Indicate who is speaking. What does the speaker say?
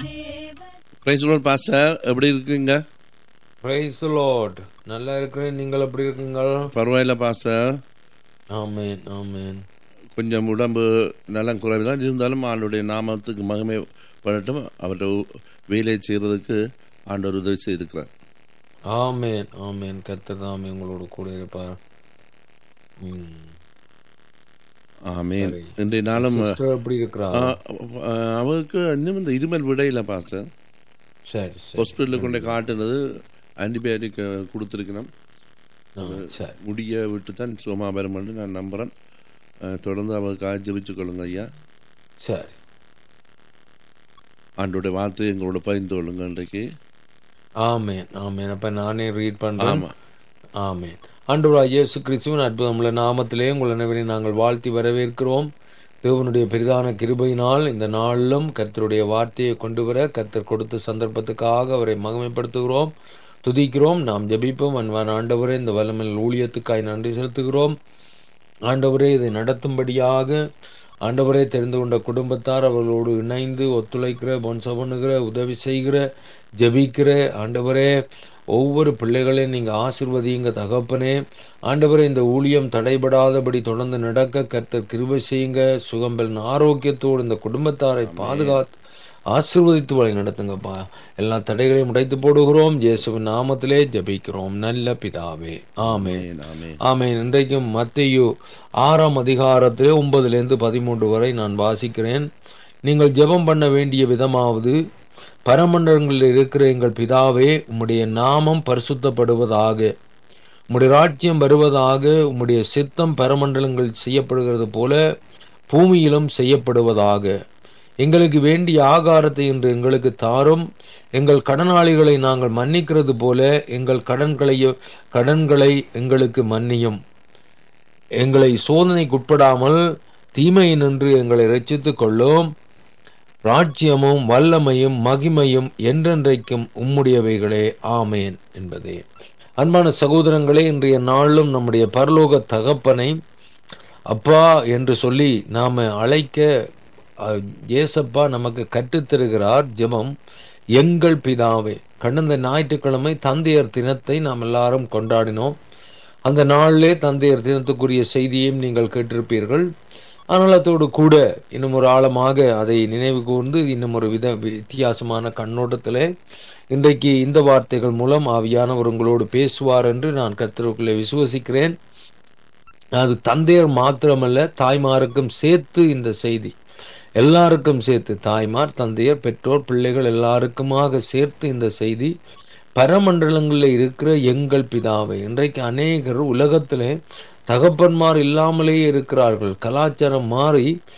Speaker 1: Price Lord pastor எப்படி இருக்குங்க
Speaker 2: price Lord நல்லா இருக்கிறேன் நீங்கள் எப்படி இருக்கீங்கள்
Speaker 1: பரவாயில்ல பாஸ்டர்
Speaker 2: ஆமேன் ஆமேன்
Speaker 1: கொஞ்சம் உடம்பு நலம் குறைவு தான் இருந்தாலும் ஆண்டுடைய நாமத்துக்கு மகிமை படட்டும் அவர்கிட்ட வேலை செய்யறதுக்கு ஆண்டவர் உதவி செய்திருக்கிறார்
Speaker 2: ஆமேன் ஆமேன் கர்த்தர் தாமே உங்களோட கூட இருப்பார் ம்.
Speaker 1: ஆமேன்
Speaker 2: சரி.
Speaker 1: இன்றைய நாளும்
Speaker 2: சிஸ்டர் எப்படி இருக்கிறா
Speaker 1: ஆ, ஆ, அவருக்கு இன்னும் இந்த இருமல் விடையில பாஸ்டர்
Speaker 2: சரி சரி
Speaker 1: ஹாஸ்பிட்டலுக்கு கொண்டு காட்டுனது ஆன்டிபயோட்டிக் கொடுத்துருக்கணும்
Speaker 2: ஆ, சரி
Speaker 1: முடிய விட்டு தான் சுகமா பெறும் என்று நான் நம்புறேன் ஆ, தொடர்ந்து அவருக்கு ஜெபிச்சு கொள்ளுங்க ஐயா
Speaker 2: சரி
Speaker 1: ஆண்டோட வார்த்தை எங்களோட பகிர்ந்து கொள்ளுங்க இன்றைக்கு
Speaker 2: ஆமேன் ஆமேன் அப்ப நானே ரீட் பண்றேன்
Speaker 1: ஆமா
Speaker 2: ஆமேன் ஆண்டவராய் இயேசு கிறிஸ்துவின் அற்புதமுள்ள நாமத்திலே உங்கள் அனைவரையும் நாங்கள் வாழ்த்தி வரவேற்கிறோம் தேவனுடைய பெரிதான கிருபையினால் இந்த நாளிலும் கர்த்தருடைய வார்த்தையை கொண்டு வர கர்த்தர் கொடுத்த சந்தர்ப்பத்துக்காக அவரை மகிமைப்படுத்துகிறோம் துதிக்கிறோம் நாம் ஜெபிப்போம் அன்பான ஆண்டவரே இந்த வல்லமையில் ஊழியத்துக்காய் நன்றி செலுத்துகிறோம் ஆண்டவரே இதை நடத்தும்படியாக ஆண்டவரே தெரிந்து கொண்ட குடும்பத்தார் அவர்களோடு இணைந்து ஒத்துழைக்கிற பொன்ச பண்ணுகிற உதவி செய்கிற ஜெபிக்கிற ஆண்டவரே ஒவ்வொரு பிள்ளைகளையும் நீங்க ஆசிர்வதியுங்க தகப்பனே ஆண்டவரே இந்த ஊழியம் தடைபடாதபடி தொடர்ந்து நடக்க கர்த்தர் கிருபை செய்யுங்க சுகம்பெல் ஆரோக்கியத்தோடு இந்த குடும்பத்தாரை பாதுகாத்து ஆசிர்வதித்து வழி நடத்துங்கப்பா எல்லா தடைகளையும் உடைத்து போடுகிறோம் இயேசுவின் நாமத்திலே ஜெபிக்கிறோம் நல்ல பிதாவே ஆமே
Speaker 1: ஆமென், ஆமென்.
Speaker 2: ஆமென் இன்றைக்கும் மத்தேயு ஆறாம் அதிகாரத்திலே ஒன்பதிலிருந்து பதிமூன்று வரை நான் வாசிக்கிறேன் நீங்கள் ஜெபம் பண்ண வேண்டிய விதமாவது பரமண்டலங்களில் இருக்கிற எங்கள் பிதாவே உம்முடைய நாமம் பரிசுத்தப்படுவதாக உம்முடைய ராஜ்யம் வருவதாக உம்முடைய சித்தம் பரமண்டலங்கள் செய்யப்படுகிறது போல பூமியிலும் செய்யப்படுவதாக எங்களுக்கு வேண்டிய ஆகாரத்தை இன்று எங்களுக்கு தாரும் எங்கள் கடனாளிகளை நாங்கள் மன்னிக்கிறது போல எங்கள் கடன்களை கடன்களை எங்களுக்கு மன்னியும் எங்களை சோதனைக்குட்படாமல் தீமையை நின்று எங்களை ரட்சித்துக் கொள்ளும் ராஜ்யமும் வல்லமையும் மகிமையும் என்றென்றைக்கும் உம்முடையவைகளே ஆமேன் என்பதே அன்பான சகோதரங்களே இன்றைய நாளிலும் நம்முடைய பரலோக தகப்பனை அப்பா என்று சொல்லி நாம அழைக்க அஹ், இயேசப்பா நமக்கு கற்றுத்தருகிறார் ஜெபம் எங்கள் பிதாவே கடந்த ஞாயிற்றுக்கிழமை தந்தையர் தினத்தை நாம் எல்லாரும் கொண்டாடினோம் அந்த நாளிலே தந்தையர் தினத்துக்குரிய செய்தியையும் நீங்கள் கேட்டிருப்பீர்கள் ஆனால் அதோடு கூட இன்னும் ஒரு ஆழமாக அதை நினைவு கூர்ந்து இன்னும் ஒரு வித வித்தியாசமான கண்ணோட்டத்திலே இன்றைக்கு இந்த வார்த்தைகள் மூலம் ஆவியானவர் உங்களோடு பேசுவார் என்று நான் கர்த்தருக்குள்ளே விசுவசிக்கிறேன் அது தந்தையர் மாத்திரமல்ல தாய்மாருக்கும் சேர்த்து இந்த செய்தி எல்லாருக்கும் சேர்த்து தாய்மார் தந்தையர் பெற்றோர் பிள்ளைகள் எல்லாருக்குமாக சேர்த்து இந்த செய்தி பரமண்டலங்களில் இருக்கிற எங்கள் பிதாவை இன்றைக்கு அநேகர் உலகத்திலே தகப்பன்மார் இல்லாமலேயே இருக்கிறார்கள் கலாச்சாரம் மாறி